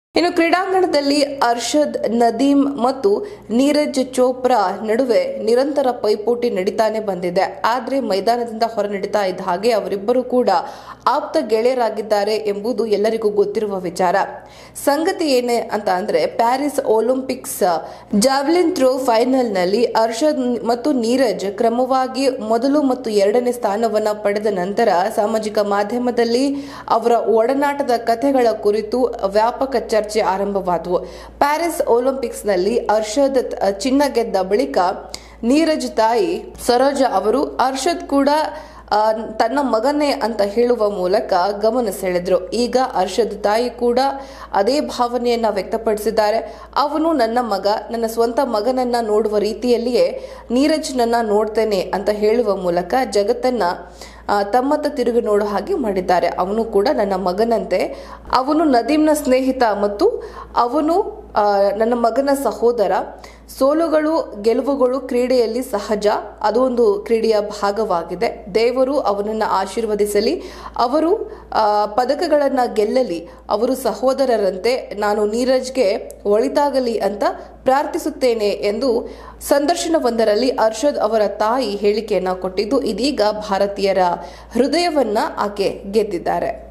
ಇನ್ನು ಕ್ರೀಡಾಂಗಣದಲ್ಲಿ ಅರ್ಷದ್ ನದೀಮ್ ಮತ್ತು ನೀರಜ್ ಚೋಪ್ರಾ ನಡುವೆ ನಿರಂತರ ಪೈಪೋಟಿ ನಡೀತಾನೆ ಬಂದಿದೆ ಆದ್ರೆ ಮೈದಾನದಿಂದ ಹೊರ ನಡೀತಾ ಇದ್ದ ಹಾಗೆ ಅವರಿಬ್ಬರು ಕೂಡ ಆಪ್ತ ಗೆಳೆಯರಾಗಿದ್ದಾರೆ ಎಂಬುದು ಎಲ್ಲರಿಗೂ ಗೊತ್ತಿರುವ ವಿಚಾರ ಸಂಗತಿ ಏನೇ ಅಂತ ಅಂದ್ರೆ ಪ್ಯಾರಿಸ್ ಒಲಿಂಪಿಕ್ಸ್ ಜಾವ್ಲಿನ್ ಥ್ರೋ ಫೈನಲ್ನಲ್ಲಿ ಅರ್ಷದ್ ಮತ್ತು ನೀರಜ್ ಕ್ರಮವಾಗಿ ಮೊದಲು ಮತ್ತು ಎರಡನೇ ಸ್ಥಾನವನ್ನ ಪಡೆದ ನಂತರ ಸಾಮಾಜಿಕ ಮಾಧ್ಯಮದಲ್ಲಿ ಅವರ ಒಡನಾಟದ ಕಥೆಗಳ ಕುರಿತು ವ್ಯಾಪಕ ಚರ್ಚೆ ಆರಂಭವಾದವು ಪ್ಯಾರಿಸ್ ಒಲಿಂಪಿಕ್ಸ್ನಲ್ಲಿ ಅರ್ಷದ್ ತ- ಚಿನ್ನ ಗೆದ್ದ ಬಳಿಕ ನೀರಜ್ ತಾಯಿ ಸರೋಜಾ ಅವರು ಅರ್ಷದ್ ಕೂಡ ಆ, ತನ್ನ ಮಗನೇ ಅಂತ ಹೇಳುವ ಮೂಲಕ ಗಮನ ಸೆಳೆದ್ರು ಈಗ ಅರ್ಷದ್ ತಾಯಿ ಕೂಡ ಅದೇ ಭಾವನೆಯನ್ನ ವ್ಯಕ್ತಪಡಿಸಿದ್ದಾರೆ ಅವನು ನನ್ನ ಮಗ ನನ್ನ ಸ್ವಂತ ಮಗನನ್ನ ನೋಡುವ ರೀತಿಯಲ್ಲಿಯೇ ನೀರಜ್ ನನ್ನ ನೋಡ್ತೇನೆ ಅಂತ ಹೇಳುವ ಮೂಲಕ ಜಗತ್ತನ್ನ ಆ, ತಮ್ಮತ್ತ ತಿರುಗಿ ನೋಡೋ ಹಾಗೆ ಮಾಡಿದ್ದಾರೆ ಅವನು ಕೂಡ ನನ್ನ ಮಗನಂತೆ ಅವನು ನದೀಮ್ನ ಸ್ನೇಹಿತ ಮತ್ತು ಅವನು ಆ, ನನ್ನ ಮಗನ ಸಹೋದರ ಸೋಲುಗಳು ಗೆಲುವುಗಳು ಕ್ರೀಡೆಯಲ್ಲಿ ಸಹಜ ಅದು ಒಂದು ಕ್ರೀಡೆಯ ಭಾಗವಾಗಿದೆ ದೇವರು ಅವನನ್ನು ಆಶೀರ್ವದಿಸಲಿ ಅವರು ಆ, ಪದಕಗಳನ್ನ ಗೆಲ್ಲಲಿ ಅವರು ಸಹೋದರರಂತೆ ನಾನು ನೀರಜ್ಗೆ ಒಳಿತಾಗಲಿ ಅಂತ ಪ್ರಾರ್ಥಿಸುತ್ತೇನೆ ಎಂದು ಸಂದರ್ಶನವೊಂದರಲ್ಲಿ ಅರ್ಷದ್ ಅವರ ತಾಯಿ ಹೇಳಿಕೆಯನ್ನ ಕೊಟ್ಟಿದ್ದು ಇದೀಗ ಭಾರತೀಯರ ಹೃದಯವನ್ನ ಆಕೆ ಗೆದ್ದಿದ್ದಾರೆ